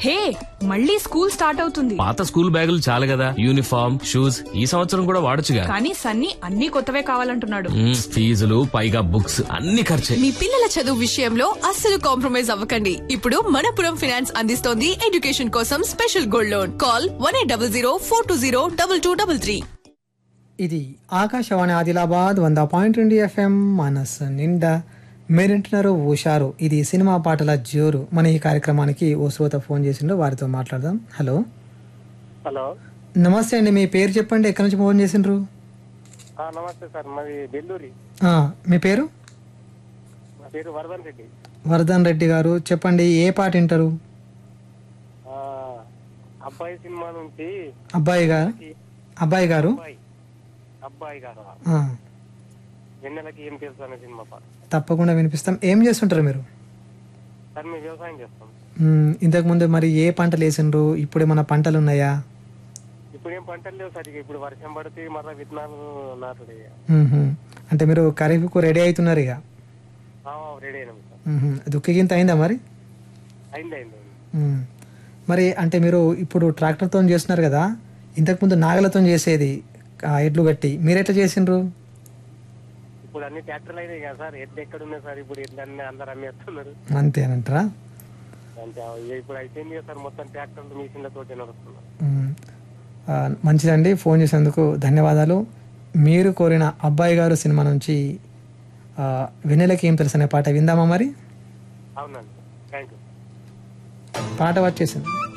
హే మళ్ళీ school start అవుతుంది పాత స్కూల్ బ్యాగులు చాలు కదా యూనిఫామ్ షూస్ ఈ సంవత్సరం కూడా వాడొచ్చుగా కానీ సన్నీ అన్ని కొత్తవే కావాలంటున్నాడు మ్మ్, ఫీజులు పైగా బుక్స్ అన్ని ఖర్చే మీ పిల్లల చదువు విషయంలో అస్సలు కాంప్రమైజ్ అవ్వకండి ఇప్పుడు మనపురం ఫైనాన్స్ అందిస్తోంది ఎడ్యుకేషన్ కోసం special gold loan call one eight double zero four two zero double two double three ఇది ఆకాశవాణి ఆదిలాబాద్ వంద పాయింట్ రెండు ఎఫ్ఎం మనస్సు నిండా మీరింటున్నారు ఊషారు ఇది సినిమా పాటల జోరు మన ఈ కార్యక్రమానికి ఓ శ్రోత ఫోన్ చేసిండ్రు వారితో మాట్లాడదాం హలో హలో నమస్తే అండి మీ పేరు చెప్పండి ఎక్కడి నుంచి ఫోన్ చేసిండ్రు ఆ, నమస్తే సార్ మాది బెల్లూరి ఆ, మీ పేరు నా పేరు వరదన్ రెడ్డి వరదన్ రెడ్డి గారు చెప్పండి ఏ పాట వింటారు ఆ, అబ్బాయి సినిమా నుంచి అబ్బాయి గారు అబ్బాయి గారు అబ్బాయి అబ్బాయి గారు ఆ, వెన్నెలకి ఏం తెలుసు అనే సినిమా పాట తప్పకుండా వినిపిస్తాం ఏం చేస్తుంటారు మీరు సార్ మేము వ్యవసాయం చేస్తాం మ్, ఇంతకుముందు మరి ఏ పంటలు వేసిండ్రు ఇప్పుడు ఏమైనా పంటలు ఉన్నాయా ఇప్పుడు ఏం పంటలు లేవు సార్ ఇక ఇప్పుడు వర్షం పడితే మళ్ళీ విత్తనాలు నాటుడు ఇక. మ్హూ. అంటే మీరు ఖరీఫ్కు రెడీ అవుతున్నారు ఇక ఆ, రెడీ అయినాం సార్ మ్హూ. దుక్కిగింత అయిందా మరి అయింది అయింది అయింది. మ్. మరి అంటే మీరు ఇప్పుడు ట్రాక్టర్తో చేస్తున్నారు కదా ఇంతకుముందు నాగలతో చేసేది ఆ ఎడ్లు కట్టి మీరు ఎట్లా చేసిండ్రు ఇప్పుడు అన్ని ట్రాక్టర్లు అయినాయి కదా సార్ ఎడ్లు ఎక్కడ ఉన్నాయి సార్ ఇప్పుడు ఎడ్లు అన్ని అందరు అమ్మేస్తున్నారు అంతేనంటారా అంటే ఇక ఇప్పుడు అయిపోయింది కదా సార్ మొత్తం ట్రాక్టర్లు మిషన్లతో నడుస్తున్నారు మ్. ఆ, మంచిదండి ఫోన్ చేసేందుకు ధన్యవాదాలు మీరు కోరిన అబ్బాయి గారు సినిమా నుంచి ఆ, వెన్నెలకి ఏం తెలుసు అనే పాట విందామా మరి అవునండి థ్యాంక్ యూ పాట వచ్చేసింది